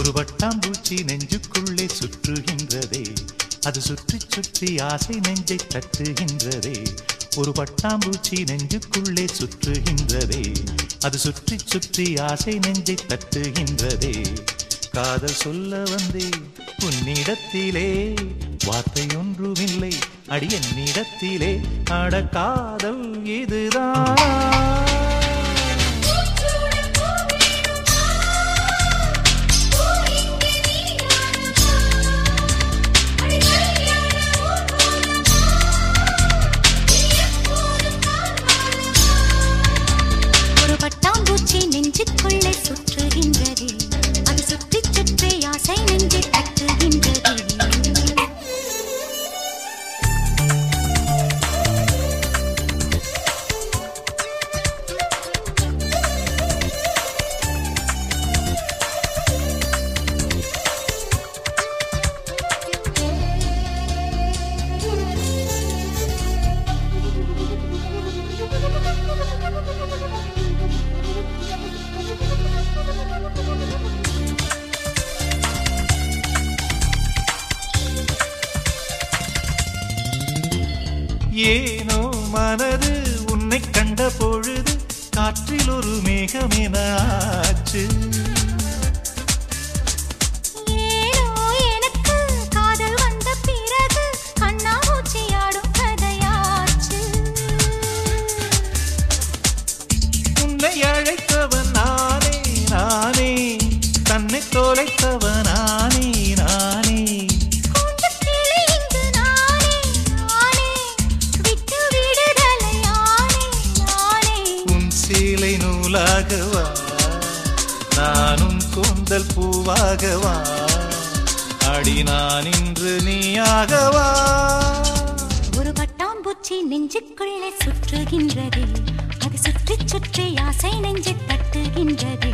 ஒரு வட்டாம்பூச்சி நெஞ்சுக்குள்ளே சுற்றுகின்றதே அது சுற்றி சுற்றி ஆசை நெஞ்சை தட்டுகின்றதே ஒரு பட்டாம்பூச்சி நெஞ்சுக்குள்ளே சுற்றுகின்றதே அது சுற்றி சுற்றி ஆசை நெஞ்சை தட்டுகின்றதே காதல் சொல்ல வந்தே உன்னிடத்திலே வார்த்தை ஒன்றுமில்லை அடி என்னிடத்திலே அட காதல் இதுதான் ஒரு பட்டாம்பூச்சி நெஞ்சுக்குள்ளே சுற்றுகின்றது அது சுற்றி சுற்றி ஆசை நெஞ்சை தட்டுகின்றது ஏனோ மனது உன்னை கண்ட பொழுது காற்றில் ஒரு மேகமென ஆச்சு ஏனோ எனக்கு காதல் வந்த பிறகு கண்ணாமூச்சி ஆடும் கதையாச்சு உன்னை அழைத்தவன் நானே நானே தன்னை தொலைத்தவன் நானே நானே கூண்டுக் கிளி இங்கு நானே நானே விட்டு விடுதலை நானே நானே உன் சீலை நூலாகவா நானும் கூந்தல் பூவாகவா அடி நான் இன்று நீயாகவா ஒரு பட்டாம்பூச்சி நெஞ்சுக்குள்ளே சுற்றுகின்றது அது சுற்றி சுற்றி ஆசை நெஞ்சை தட்டுகின்றது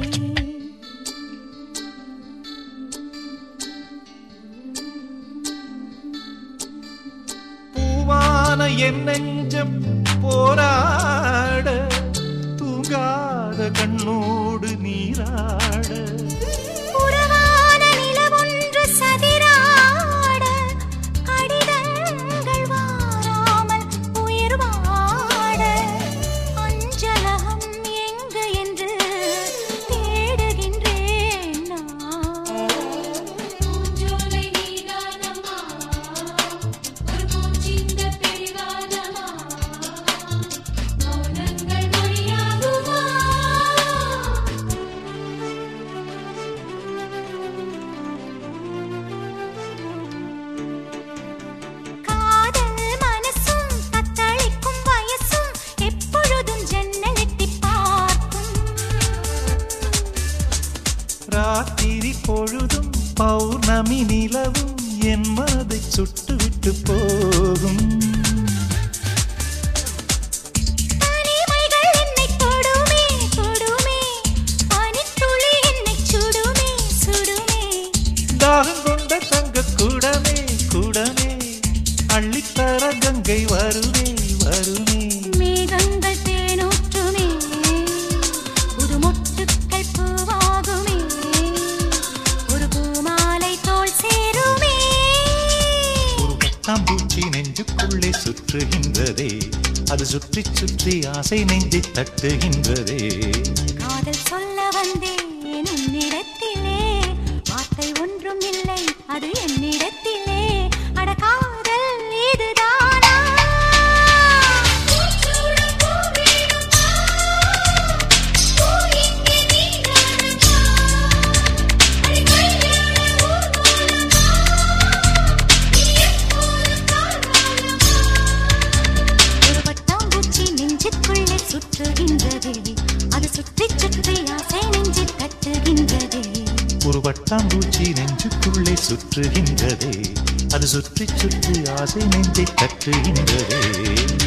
பூவான என் நெஞ்சம் போராட தூங்காத கண்ணோடு நீராட உறவான நிலவொன்று சதிராட கடிதங்கள் வாராமல் உயிர் வாட அஞ்சலகம் எங்கு என்று தேடுகின்றேன் நான். பூஞ்சோலை நீதானம்மா ஒரு பூச்சிந்த பிடிவாதமா மௌனங்கள் மொழியாகுமா காதல் மனசும் தத்தளிக்கும் வயசும் எப்பொழுதும் ஜன்னல் எட்டிப் பார்க்கும் ராத்திரி பொழுதும் பௌர்ணமி நிலவும் என் மனதை சுட்டுவிட்டு போகும் தனிமைகள் என்னை தொடுமே தொடுமே பனித்துளி என்னை சுடுமே சுடுமே தாகம் கொண்ட தங்க கூடமே கூடமே அள்ளித்தர கங்கை வருமே வருமே மேகங்கள் தேனூற்றுமே புது மொட்டுக்கள் பூவாகுமே ஒரு பூமாலை தோல் சேருமே ஒரு பட்டாம்பூச்சி நெஞ்சுக்குள்ளே சுற்றுகின்றதே அது சுற்றி சுற்றி ஆசை நெஞ்சை தட்டுகின்றதே காதல் சொல்ல வந்தேன் உன்னிடத்திலே வார்த்தை ஒன்றும் இல்லை அது என்னிடத்திலே அட காதல் இதுதானா பூச்சூட பூ வேணுமா பூ இங்கே நீதானம்மா அடி கல்யாண ஊர்வலமா நீ எப்போதும் கால்வாலமா ஒரு பட்டாம்பூச்சி நெஞ்சுக்குள்ளே சுற்றுகின்றதே அது சுற்றி சுற்றி ஆசை நெஞ்சை தட்டுகின்றதே ஒரு வட்டாம்பூச்சி நெஞ்சுக்குள்ளே சுற்றுகின்றதே அது சுற்றி சுற்றி ஆசை நெஞ்சை தட்டுகின்றதே